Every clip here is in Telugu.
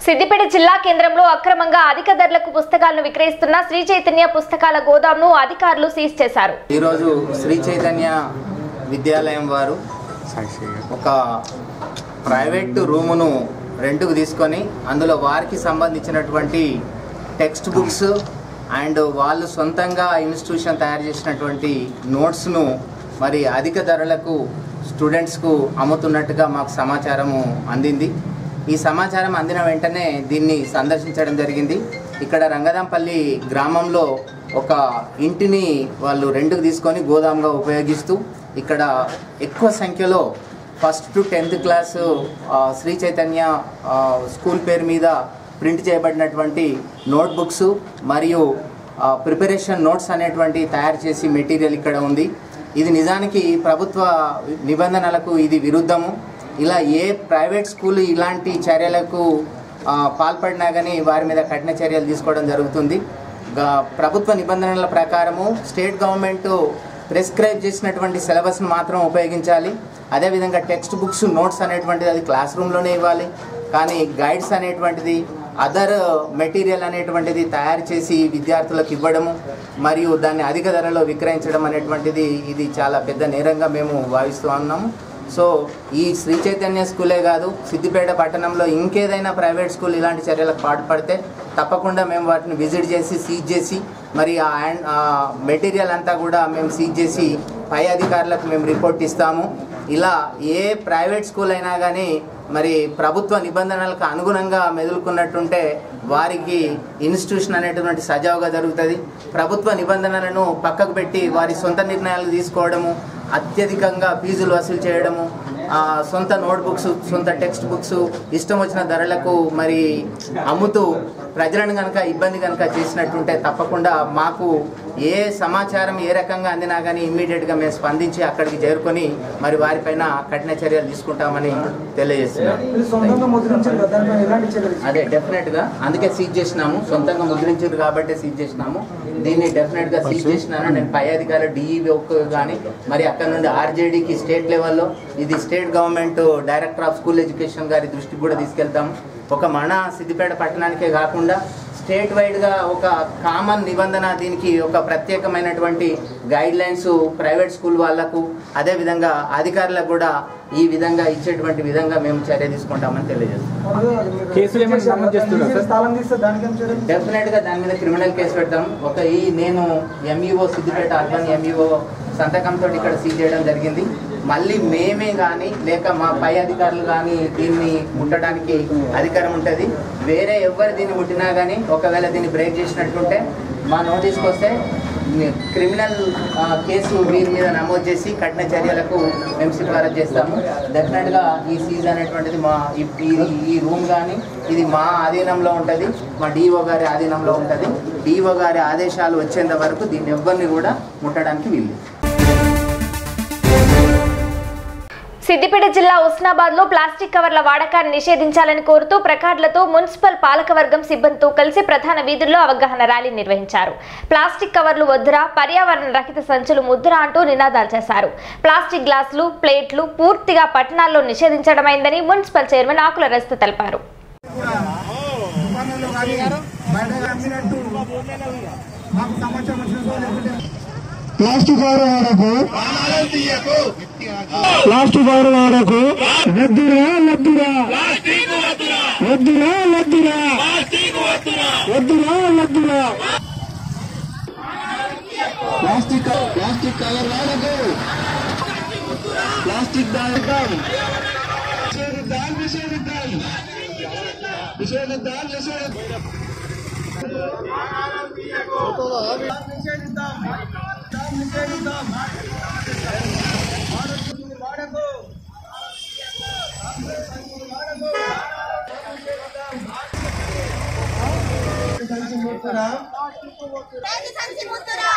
సిద్దిపేట జిల్లా కేంద్రంలో అక్రమంగా అధిక ధరలకు పుస్తకాలను విక్రయిస్తున్న శ్రీ చైతన్య పుస్తకాల గోదాంను అధికారులు సీజ్ చేశారు ఈరోజు శ్రీ చైతన్య విద్యాలయం వారు ఒక ప్రైవేట్ రూమును రెంట్కు తీసుకొని అందులో వారికి సంబంధించినటువంటి టెక్స్ట్ బుక్స్ అండ్ వాళ్ళు సొంతంగా ఇన్స్టిట్యూషన్ తయారు చేసినటువంటి నోట్స్ను మరి అధిక ధరలకు స్టూడెంట్స్కు అమ్ముతున్నట్టుగా మాకు సమాచారము అందింది ఈ సమాచారం అందిన వెంటనే దీన్ని సందర్శించడం జరిగింది ఇక్కడ రంగదంపల్లి గ్రామంలో ఒక ఇంటిని వాళ్ళు రెండుకు తీసుకొని గోదాంగా ఉపయోగిస్తూ ఇక్కడ ఎక్కువ సంఖ్యలో ఫస్ట్ టు టెన్త్ క్లాసు ఆ, శ్రీ చైతన్య ఆ, స్కూల్ పేరు మీద ప్రింట్ చేయబడినటువంటి నోట్బుక్స్ మరియు ఆ, ప్రిపరేషన్ నోట్స్ అనేటువంటి తయారు చేసి మెటీరియల్ ఇక్కడ ఉంది ఇది నిజానికి ప్రభుత్వ నిబంధనలకు ఇది విరుద్ధము ఇలా ఏ ప్రైవేట్ స్కూల్ ఇలాంటి చర్యలకు ఆ, పాల్పడినా కానీ వారి మీద కఠిన చర్యలు తీసుకోవడం జరుగుతుంది గా- ప్రభుత్వ నిబంధనల ప్రకారము స్టేట్ గవర్నమెంట్ ప్రిస్క్రైబ్ చేసినటువంటి సిలబస్ను మాత్రం ఉపయోగించాలి అదేవిధంగా టెక్స్ట్ బుక్స్ నోట్స్ అనేటువంటిది అది క్లాస్ రూమ్లోనే ఇవ్వాలి కానీ గైడ్స్ అనేటువంటిది అదర్ మెటీరియల్ అనేటువంటిది తయారు చేసి విద్యార్థులకు ఇవ్వడము మరియు దాన్ని అధిక ధరలో విక్రయించడం అనేటువంటిది ఇది చాలా పెద్ద నేరంగా మేము భావిస్తూ ఉన్నాము సో ఈ శ్రీ చైతన్య స్కూలే కాదు సిద్దిపేట పట్టణంలో ఇంకేదైనా ప్రైవేట్ స్కూల్ ఇలాంటి చర్యలకు పాటుపడితే తప్పకుండా మేము వాటిని విజిట్ చేసి సీజ్ చేసి మరి ఆ హ్యాండ్ ఆ మెటీరియల్ అంతా కూడా మేము సీజ్ చేసి పై అధికారులకు మేము రిపోర్ట్ ఇస్తాము ఇలా ఏ ప్రైవేట్ స్కూల్ అయినా కానీ మరి ప్రభుత్వ నిబంధనలకు అనుగుణంగా మెదులుకున్నట్టుంటే వారికి ఇన్స్టిట్యూషన్ అనేటువంటి సజావుగా జరుగుతుంది ప్రభుత్వ నిబంధనలను పక్కకు పెట్టి వారి సొంత నిర్ణయాలు తీసుకోవడము అత్యధికంగా ఫీజులు వసూలు చేయడము ఆ, సొంత నోట్బుక్స్ సొంత టెక్స్ట్ బుక్స్ ఇష్టం వచ్చిన ధరలకు మరి అమ్ముతూ ప్రజలను కనుక ఇబ్బంది కనుక చేసినట్టుంటే తప్పకుండా మాకు ఏ సమాచారం ఏ రకంగా అందినా కానీ ఇమ్మీడియట్గా మేము స్పందించి అక్కడికి చేరుకొని మరి వారిపైన కఠిన చర్యలు తీసుకుంటామని తెలియజేస్తున్నాం మీరు సొంతంగా ముద్రించారు కదా దానిపైన ఎలాంటి చర్యలు అదే డెఫినెట్ గా అందుకే సీజ్ చేసినాము సొంతంగా ముద్రించారు కాబట్టి సీజ్ చేసినాము దీన్ని డెఫినెట్ గా సీజ్ చేసినాను నేను పై అధికారి డిఈఓ కానీ మరి అక్కడ నుండి ఆర్జేడీకి స్టేట్ లెవెల్లో ఇది state government director of school education గారి దృష్టికి కూడా తీసుకెళ్తాము ఒక మన సిద్దిపేట పట్టణానికే కాకుండా స్టేట్ వైడ్గా ఒక కామన్ నిబంధన దీనికి ఒక ప్రత్యేకమైనటువంటి గైడ్ లైన్స్ ప్రైవేట్ స్కూల్ వాళ్ళకు అదేవిధంగా అధికారులకు కూడా ఈ విధంగా ఇచ్చేటువంటి విధంగా మేము చర్య తీసుకుంటామని తెలియజేస్తాం కేసులు ఏమైనా నమోదు చేస్తున్నారు సార్ స్థలం తీస్తే దానికి ఏం చర్యలు డెఫినెట్ గా దాని మీద క్రిమినల్ కేసు పెడతాం ఒక ఈ నేను ఎంఈఓ సిద్దిపేట అర్బన్ ఎంఈఓ సంతకంతో ఇక్కడ సీజ్ చేయడం జరిగింది మళ్ళీ మేమే కానీ లేక మా పై అధికారులు కానీ దీన్ని ముట్టడానికి అధికారం ఉంటుంది వేరే ఎవరు దీన్ని ముట్టినా కానీ ఒకవేళ దీన్ని బ్రేక్ చేసినట్టుంటే మా నోటీస్కి వస్తే క్రిమినల్ ఆ, కేసు వీరి మీద నమోదు చేసి కఠిన చర్యలకు మేము సిఫారసు చేస్తాము డెఫినెట్గా ఈ సీజ్ అనేటువంటిది మా ఈ- ఈ- ఈ రూమ్ కానీ ఇది మా ఆధీనంలో ఉంటుంది మా డిఓ గారి ఆధీనంలో ఉంటుంది డిఓ గారి ఆదేశాలు వచ్చేంత వరకు దీన్ని ఎవ్వరిని కూడా ముట్టడానికి వీలు సిద్దిపేట జిల్లా ఉస్నాబాద్ లో ప్లాస్టిక్ కవర్ల వాడకాన్ని నిషేధించాలని కోరుతూ ప్రకార్లతో మున్సిపల్ పాలకవర్గం సిబ్బందితో కలిసి ప్రధాన వీధుల్లో అవగాహన ర్యాలీ నిర్వహించారు ప్లాస్టిక్ కవర్లు వద్దురా పర్యావరణ రహిత సంచులు ముద్దురా అంటూ నినాదాలు చేశారు ప్లాస్టిక్ గ్లాసులు ప్లేట్లు పూర్తిగా పట్టణాల్లో నిషేధించడమైందని మున్సిపల్ చైర్మన్ ఆకుల రస్త తెలిపారు దుకాణంలో కానీ బయట అమ్మినట్టు మాకు సమాచారం వచ్చిన లేకుంటే ప్లాస్టిక్ కవర్ వాడకు ప్లాస్టిక్ కవర్ వాడకు వద్దురా వద్దురా వద్దురా వద్దురా వద్దురా వద్దురా ప్లాస్టిక్ ప్లాస్టిక్ కవర్ వాడకు ప్లాస్టిక్ దాడకం నిషేధిద్దాం నిషేధిద్దాం నిషేధిద్దాం నిషేధిద్దాం రాజు సంచి ముద్దురా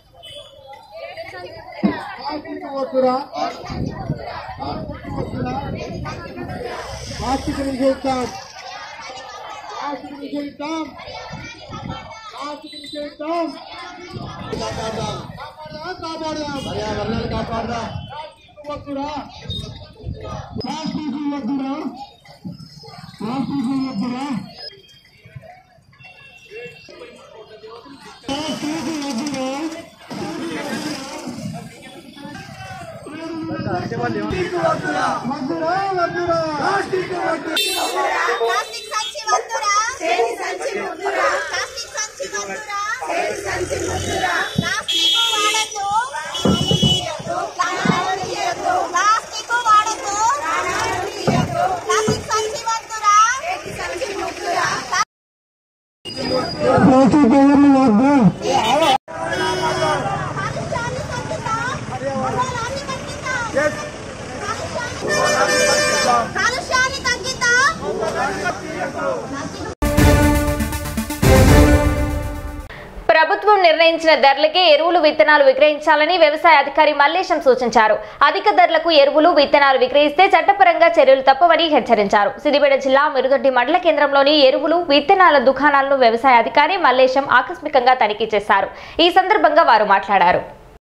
ప్లాస్టిక్ నిషేధిద్దాం ప్లాస్టిక్ నిషేధిద్దాం ప్లాస్టిక్ నిషేధిద్దాం కాపాడదాం కాపాడదాం కాపాడదాం పర్యావరణాన్ని కాపాడదాం వద్దురా ప్లాస్టిక్ వద్దురా ప్లాస్టిక్ వద్దురా వద్దురా వద్దురా ప్లాస్టిక్ వద్దు ప్లాస్టిక్ సంచి వద్దురా చేతి సంచి ముద్దురా ప్లాస్టిక్ సంచి వద్దురా చేతి సంచి ముద్దురా ప్లాస్టిక్ వాడద్దు ప్రాణాలు తీయొద్దు ప్లాస్టిక్ వాడద్దు ప్రాణాలు తీయొద్దు ప్లాస్టిక్ సంచి వద్దురా చేతి సంచి ముద్దురా ప్లాస్టిక్ కవర్లు వద్దు కాలుష్యాన్ని తగ్గిద్దాం మూలాన్ని తగ్గిద్దాం కాలుష్యాన్ని తగ్గిద్దాం ప్రభుత్వం నిర్ణయించిన ధరలకే ఎరువులు విత్తనాలు విక్రయించాలని వ్యవసాయ అధికారి మల్లేశం సూచించారు అధిక ధరలకు ఎరువులు విత్తనాలు విక్రయిస్తే చట్టపరంగా చర్యలు తప్పవని హెచ్చరించారు సిద్దిపేట జిల్లా మిరుదొడ్డి మండల కేంద్రంలోని ఎరువులు విత్తనాల దుకాణాలను వ్యవసాయ అధికారి మల్లేశం ఆకస్మికంగా తనిఖీ చేశారు ఈ సందర్భంగా వారు మాట్లాడారు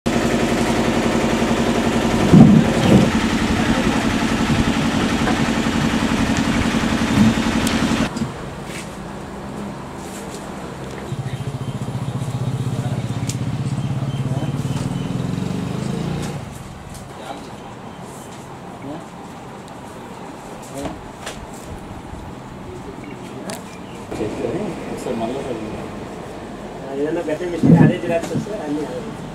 ఏదైనా గట్టి మిషన్ అదే జిరాక్స్ వస్తే అన్ని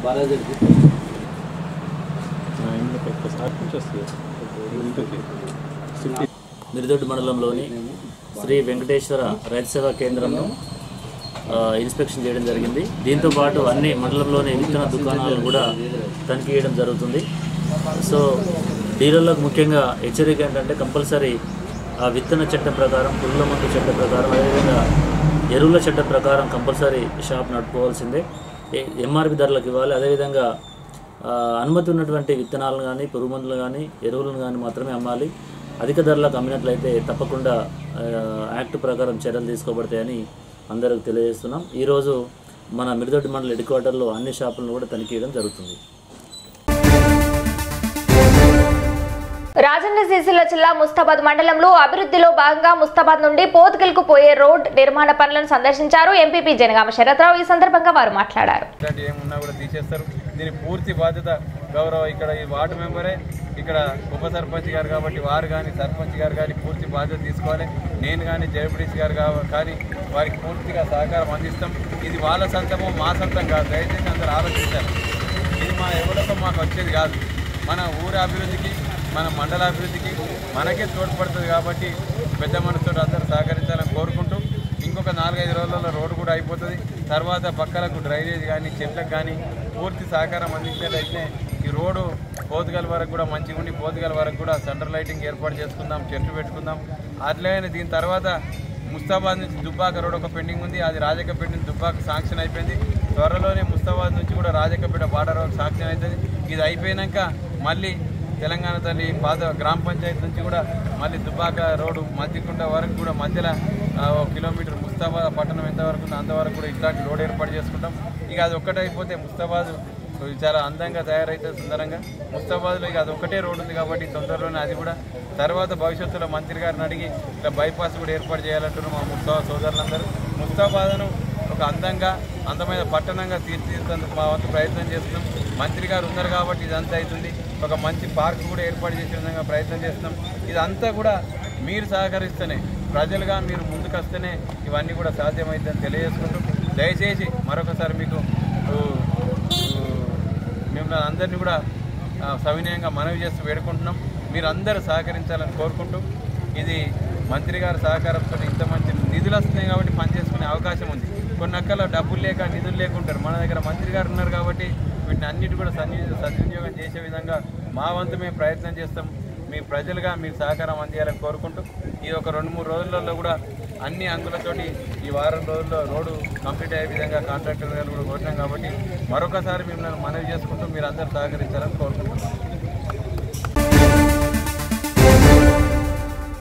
మిరుదొడ్డి మండలంలోని శ్రీ వెంకటేశ్వర రైతు సేవా కేంద్రంను ఆ, ఇన్స్పెక్షన్ చేయడం జరిగింది దీంతో పాటు అన్ని మండలంలోని విత్తన దుకాణాలను కూడా తనిఖీ చేయడం జరుగుతుంది సో డీలర్లకు ముఖ్యంగా హెచ్చరిక ఏంటంటే కంపల్సరీ ఆ విత్తన చట్టం ప్రకారం పురుగుల మందు చట్టం ప్రకారం అదేవిధంగా ఎరువుల చట్టం ప్రకారం కంపల్సరీ షాప్ నడుపుకోవాల్సిందే ఏ- ఎంఆర్పి ధరలకు ఇవ్వాలి అదేవిధంగా ఆ, అనుమతి ఉన్నటువంటి విత్తనాలను కానీ పురుగు మందులు కానీ ఎరువులను కానీ మాత్రమే అమ్మాలి అధిక ధరలకు అమ్మినట్లయితే తప్పకుండా ఆ, యాక్ట్ ప్రకారం చర్యలు తీసుకోబడతాయని అందరికి తెలియజేస్తున్నాం ఈరోజు మన మిరుదొడ్డి మండల హెడ్ క్వార్టర్లో అన్ని షాపులను కూడా తనిఖీ చేయడం జరుగుతుంది రాజన్న సిరిసిల్ల జిల్లా ముస్తాబాద్ మండలంలో అభివృద్ధిలో భాగంగా ముస్తాబాద్ నుండి పోతుగల్కు పోయే రోడ్ నిర్మాణ పనులను సందర్శించారు ఎంపీపీ జనగామ శరత్రావు ఈ సందర్భంగా వారు మాట్లాడారు ఇట్లాంటి ఏమున్నా కూడా తీసేస్తారు దీని పూర్తి బాధ్యత గౌరవ ఇక్కడ ఈ వార్డు మెంబరే ఇక్కడ ఉప సర్పంచ్ గారు కాబట్టి వారు కానీ సర్పంచ్ గారు కానీ పూర్తి బాధ్యత తీసుకోవాలి నేను కానీ జయపడీస్ గారు కావ- కానీ వారికి పూర్తిగా సహకారం అందిస్తాం ఇది వాళ్ళ సొంతమో మా సొంతం కాదు దయచేసి అందరూ ఆలోచించాలి ఇది మా ఎవరితో మాకు వచ్చేది కాదు మన ఊరి అభివృద్ధికి మన మండల అభివృద్ధికి మనకే తోడ్పడుతుంది కాబట్టి పెద్ద మనసుతో అందరూ సహకరించాలని కోరుకుంటూ ఇంకొక నాలుగైదు రోజులలో రోడ్డు కూడా అయిపోతుంది తర్వాత పక్కలకు డ్రైనేజ్ కానీ చెట్లకు కానీ పూర్తి సహకారం అందించేటైతే ఈ రోడ్డు పోతుగల వరకు కూడా మంచిగా ఉండి పోతుగల వరకు కూడా సెంటర్ లైటింగ్ ఏర్పాటు చేసుకుందాం చెట్లు పెట్టుకుందాం అట్లనే దీని తర్వాత ముస్తాబాద్ నుంచి దుబ్బాక రోడ్ ఒక పెండింగ్ ఉంది అది రాజకపేట నుంచి దుబ్బాక శాంక్షన్ అయిపోయింది త్వరలోనే ముస్తాబాద్ నుంచి కూడా రాజకపేట బార్డర్ వరకు శాంక్షన్ అవుతుంది ఇది అయిపోయినాక మళ్ళీ తెలంగాణ తల్లి పాత గ్రామ పంచాయతీ నుంచి కూడా మళ్ళీ దుబ్బాక రోడ్డు మధ్యకుంట వరకు కూడా మధ్యలో ఆ, ఒక కిలోమీటర్ ముస్తాబాద్ పట్టణం ఎంతవరకు ఉందో అంతవరకు కూడా ఇట్లాంటి రోడ్ ఏర్పాటు చేసుకుంటాం ఇక అది ఒక్కటైపోతే ముస్తాబాద్ చాలా అందంగా తయారైతే సుందరంగా ముస్తాబాద్లో ఇక అది ఒకటే రోడ్డు ఉంది కాబట్టి తొందరలోనే అది కూడా తర్వాత భవిష్యత్తులో మంత్రి గారిని అడిగి ఇట్లా బైపాస్ కూడా ఏర్పాటు చేయాలంటున్నారు మా ముస్తాబా సోదరులందరూ ముస్తాబాద్ను ఒక అందంగా అందమైన పట్టణంగా తీర్చిదిద్దేందుకు మా వంతు ప్రయత్నం చేస్తున్నాం మంత్రి గారు ఉన్నారు కాబట్టి ఇదంతా అవుతుంది ఒక మంచి పార్క్ కూడా ఏర్పాటు చేసే విధంగా ప్రయత్నం చేస్తున్నాం ఇదంతా కూడా మీరు సహకరిస్తేనే ప్రజలుగా మీరు ముందుకు వస్తేనే ఇవన్నీ కూడా సాధ్యమవుతుందని తెలియజేసుకుంటూ దయచేసి మరొకసారి మీకు ఊ, ఊ, మిమ్మల్ని అందరినీ కూడా ఆ, సవినయంగా మనవి చేస్తూ వేడుకుంటున్నాం మీరు అందరూ సహకరించాలని కోరుకుంటూ ఇది మంత్రి గారి సహకారంతో ఇంత మంచి నిధులు వస్తున్నాయి కాబట్టి పనిచేసుకునే అవకాశం ఉంది కొన్ని అక్కల డబ్బులు లేక నిధులు లేకుంటారు మన దగ్గర మంత్రి గారు ఉన్నారు కాబట్టి వీటిని అన్నిటి కూడా సన్ని సద్వినియోగం చేసే విధంగా మా వంతు మేము ప్రయత్నం చేస్తాం మీ ప్రజలుగా మీరు సహకారం అందియాలని కోరుకుంటూ ఇది ఒక రెండు మూడు రోజులలో కూడా అన్ని అంగులతోటి ఈ వారం రోజుల్లో రోడ్డు కంప్లీట్ అయ్యే విధంగా కాంట్రాక్టర్ గారు కూడా కోరినాం కాబట్టి మరొకసారి మిమ్మల్ని మనవి చేసుకుంటూ మీరు అందరూ సహకరించాలని కోరుకుంటున్నాం